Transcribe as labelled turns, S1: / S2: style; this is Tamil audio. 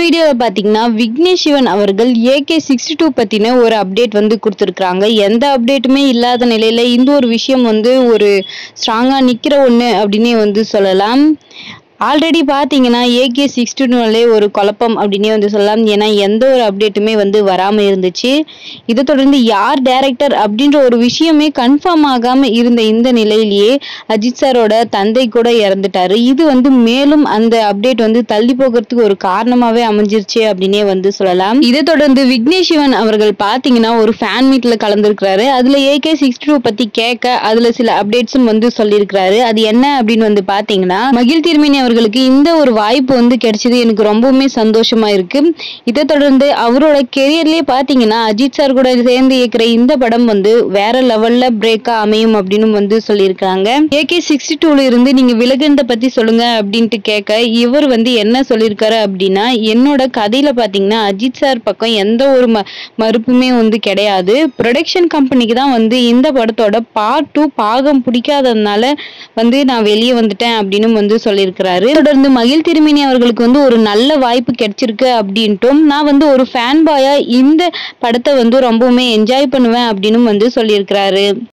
S1: வீடியோவில் பார்த்தீங்கன்னா விக்னேஷ் சிவன் அவர்கள் ஏகே சிக்ஸ்டி டூ பற்றின ஒரு அப்டேட் வந்து கொடுத்துருக்குறாங்க எந்த அப்டேட்டுமே இல்லாத நிலையில் இந்த ஒரு விஷயம் வந்து ஒரு ஸ்ட்ராங்காக நிற்கிற ஒன்று அப்படின்னே வந்து சொல்லலாம் ஆல்ரெடி பார்த்தீங்கன்னா ஏகே சிக்ஸ்டி டூனாலே ஒரு குழப்பம் அப்படின்னே வந்து சொல்லலாம் ஏன்னா எந்த ஒரு அப்டேட்டுமே வந்து வராமல் இருந்துச்சு இதை தொடர்ந்து யார் டேரக்டர் அப்படின்ற ஒரு விஷயமே கன்ஃபார்ம் ஆகாமல் இருந்த இந்த நிலையிலேயே அஜித் சாரோட தந்தை கூட இறந்துட்டாரு இது வந்து மேலும் அந்த அப்டேட் வந்து தள்ளி போகிறதுக்கு ஒரு காரணமாகவே அமைஞ்சிருச்சு அப்படின்னே வந்து சொல்லலாம் இதை தொடர்ந்து விக்னேஷ் சிவன் அவர்கள் பார்த்தீங்கன்னா ஒரு ஃபேன் மீட்டில் கலந்துருக்கிறாரு அதில் ஏகே சிக்ஸ்டி டூ பற்றி கேட்க அதில் சில அப்டேட்ஸும் வந்து சொல்லியிருக்கிறாரு அது என்ன அப்படின்னு வந்து பார்த்தீங்கன்னா மகிழ் திருமேனி அவர்களுக்கு இந்த ஒரு வாய்ப்பு வந்து கிடைச்சது எனக்கு ரொம்பவுமே சந்தோஷமா இருக்கு இதை தொடர்ந்து அவரோட கெரியர்லயே பார்த்தீங்கன்னா அஜித் சார் கூட சேர்ந்து இயக்குற இந்த படம் வந்து வேற லெவல்ல பிரேக்கா அமையும் அப்படின்னு வந்து சொல்லியிருக்காங்க ஏகே சிக்ஸ்டி டூல இருந்து நீங்க விலகுனதை பத்தி சொல்லுங்க அப்படின்ட்டு கேட்க இவர் வந்து என்ன சொல்லியிருக்காரு அப்படின்னா என்னோட கதையில பாத்தீங்கன்னா அஜித் சார் பக்கம் எந்த ஒரு ம மறுப்புமே வந்து கிடையாது ப்ரொடக்ஷன் கம்பெனிக்கு தான் வந்து இந்த படத்தோட பார்ட் டூ பாகம் பிடிக்காததுனால வந்து நான் வெளியே வந்துட்டேன் அப்படின்னு வந்து சொல்லியிருக்கிறாரு தொடர்ந்து மகிழ் திருமேனி அவர்களுக்கு வந்து ஒரு நல்ல வாய்ப்பு கிடைச்சிருக்கு அப்படின்ட்டும் நான் வந்து ஒரு ஃபேன் பாயா இந்த படத்தை வந்து ரொம்பவுமே என்ஜாய் பண்ணுவேன் அப்படின்னு வந்து சொல்லியிருக்கிறாரு